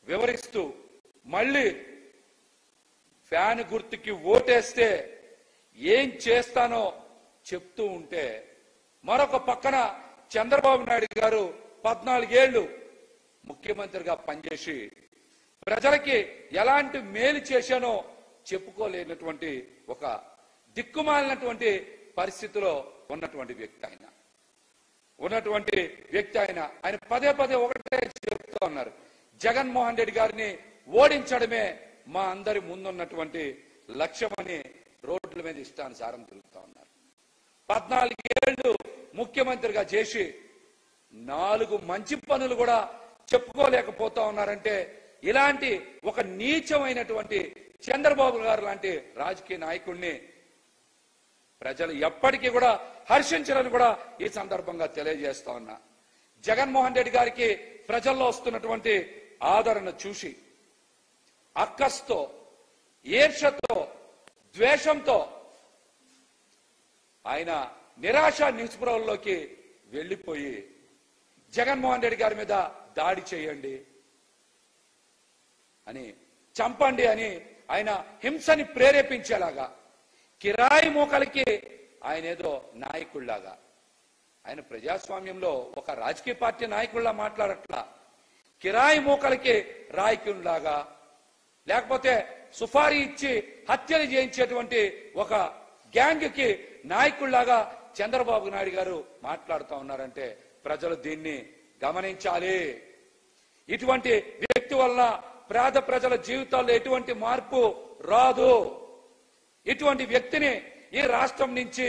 వివరిస్తూ మళ్ళీ ఫ్యాన్ గుర్తుకి ఓటేస్తే ఏం చేస్తానో చెప్తూ ఉంటే మరొక పక్కన చంద్రబాబు నాయుడు గారు పద్నాలుగేళ్లు ముఖ్యమంత్రిగా పనిచేసి ప్రజలకి ఎలాంటి మేలు చేశానో చెప్పుకోలేనటువంటి ఒక దిక్కుమాలినటువంటి పరిస్థితిలో ఉన్నటువంటి వ్యక్తి ఆయన ఉన్నటువంటి వ్యక్తి ఆయన ఆయన పదే పదే ఒకటే చెప్తూ ఉన్నారు జగన్మోహన్ రెడ్డి గారిని ఓడించడమే మా అందరి ముందున్నటువంటి లక్ష్యమని రోడ్ల మీద ఇష్టానుసారం తిరుగుతా ఉన్నారు పద్నాలుగేళ్లు ముఖ్యమంత్రిగా చేసి నాలుగు మంచి పనులు కూడా చెప్పుకోలేకపోతా ఉన్నారంటే ఇలాంటి ఒక నీచమైనటువంటి చంద్రబాబు గారు లాంటి రాజకీయ నాయకుడిని ప్రజలు ఎప్పటికీ కూడా హర్షించరని కూడా ఈ సందర్భంగా తెలియజేస్తా ఉన్నా జగన్మోహన్ రెడ్డి గారికి ప్రజల్లో వస్తున్నటువంటి ఆదరణ చూసి అక్కస్తో ఈర్షతో ద్వేషంతో ఆయన నిరాశ నిస్పృహల్లోకి వెళ్ళిపోయి జగన్మోహన్ రెడ్డి గారి మీద దాడి చేయండి అని చంపండి అని ఆయన హింసని ప్రేరేపించేలాగా కిరాయి మోకలకి ఆయన ఏదో నాయకుళ్లాగా ఆయన ప్రజాస్వామ్యంలో ఒక రాజకీయ పార్టీ నాయకుల్లా మాట్లాడట్లా కిరాయి మోకలకి రాయకుల్లాగా లేకపోతే సుఫారీ ఇచ్చి హత్యలు చేయించేటువంటి ఒక గ్యాంగ్ కి నాయకుల్లాగా చంద్రబాబు నాయుడు గారు మాట్లాడుతూ ఉన్నారంటే ప్రజలు దీన్ని గమనించాలి ఇటువంటి వ్యక్తి వలన పేద ప్రజల జీవితాల్లో ఎటువంటి మార్పు రాదు ఇటువంటి వ్యక్తిని ఈ రాష్ట్రం నుంచి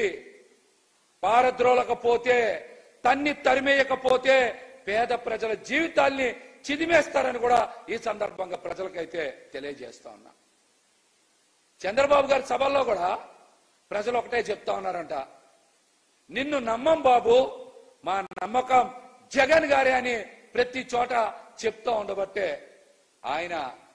పారద్రోలకపోతే తన్ని తరిమేయకపోతే పేద ప్రజల జీవితాల్ని చిదిమేస్తారని కూడా ఈ సందర్భంగా ప్రజలకైతే తెలియజేస్తా ఉన్నా చంద్రబాబు గారి సభల్లో కూడా ప్రజలు ఒకటే చెప్తా ఉన్నారంట నిన్ను నమ్మం బాబు మా నమ్మకం జగన్ గారే అని ప్రతి చోట చెప్తా ఉండబట్టే ఆయన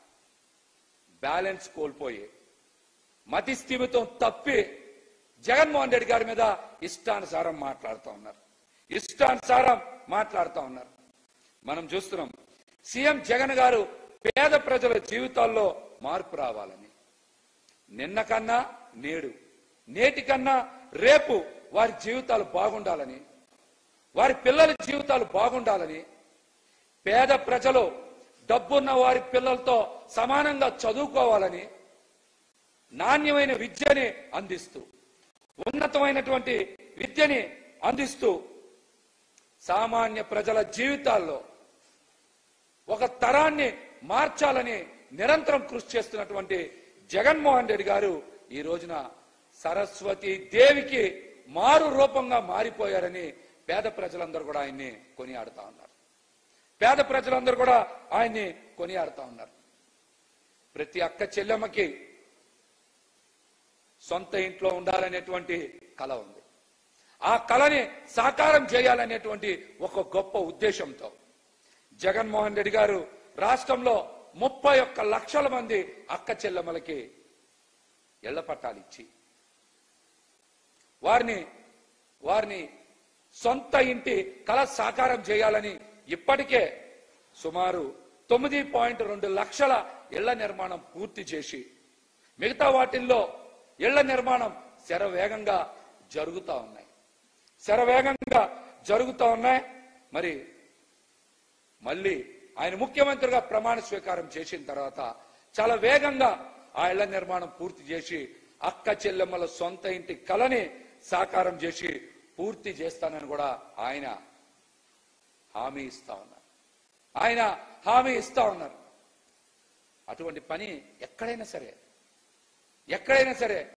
బ్యాలెన్స్ కోల్పోయి మతి స్థిమితం తప్పి జగన్మోహన్ రెడ్డి గారి మీద ఇష్టానుసారం మాట్లాడుతూ ఉన్నారు ఇష్టానుసారం మాట్లాడుతూ ఉన్నారు మనం చూస్తున్నాం సీఎం జగన్ గారు పేద ప్రజల జీవితాల్లో మార్పు రావాలని నిన్న కన్నా నేడు నేటి కన్నా రేపు వారి జీవితాలు బాగుండాలని వారి పిల్లల జీవితాలు బాగుండాలని పేద ప్రజలు డబ్బున్న వారి పిల్లలతో సమానంగా చదువుకోవాలని నాణ్యమైన విద్యని అందిస్తూ ఉన్నతమైనటువంటి విద్యని అందిస్తూ సామాన్య ప్రజల జీవితాల్లో ఒక తరాన్ని మార్చాలని నిరంతరం కృషి చేస్తున్నటువంటి జగన్మోహన్ రెడ్డి గారు ఈ రోజున సరస్వతి దేవికి మారు రూపంగా మారిపోయారని పేద ప్రజలందరూ కూడా ఆయన్ని కొనియాడుతా ఉన్నారు పేద ప్రజలందరూ కూడా ఆయన్ని కొనియాడుతా ఉన్నారు ప్రతి అక్క చెల్లెమ్మకి సొంత ఇంట్లో ఉండాలనేటువంటి కళ ఉంది ఆ కళని సాకారం చేయాలనేటువంటి ఒక గొప్ప ఉద్దేశంతో జగన్మోహన్ రెడ్డి గారు రాష్ట్రంలో ముప్పై ఒక్క లక్షల మంది అక్క చెల్లెమ్మలకి ఇళ్ల పట్టాలు ఇచ్చి వారిని వారిని సొంత ఇంటి కళ సాకారం చేయాలని ఇప్పటికే సుమారు తొమ్మిది పాయింట్ రెండు లక్షల ఇళ్ల నిర్మాణం పూర్తి చేసి మిగతా వాటిల్లో ఇళ్ల నిర్మాణం శరవేగంగా జరుగుతా ఉన్నాయి శరవేగంగా జరుగుతా ఉన్నాయి మరి మళ్ళీ ఆయన ముఖ్యమంత్రిగా ప్రమాణ స్వీకారం చేసిన తర్వాత చాలా వేగంగా ఆ ఇళ్ల నిర్మాణం పూర్తి చేసి అక్క చెల్లెమ్మల సొంత ఇంటి కలని సాకారం చేసి పూర్తి చేస్తానని కూడా ఆయన హామీ ఇస్తా ఉన్నారు ఆయన హామీ ఇస్తా ఉన్నారు అటువంటి పని ఎక్కడైనా సరే ఎక్కడైనా సరే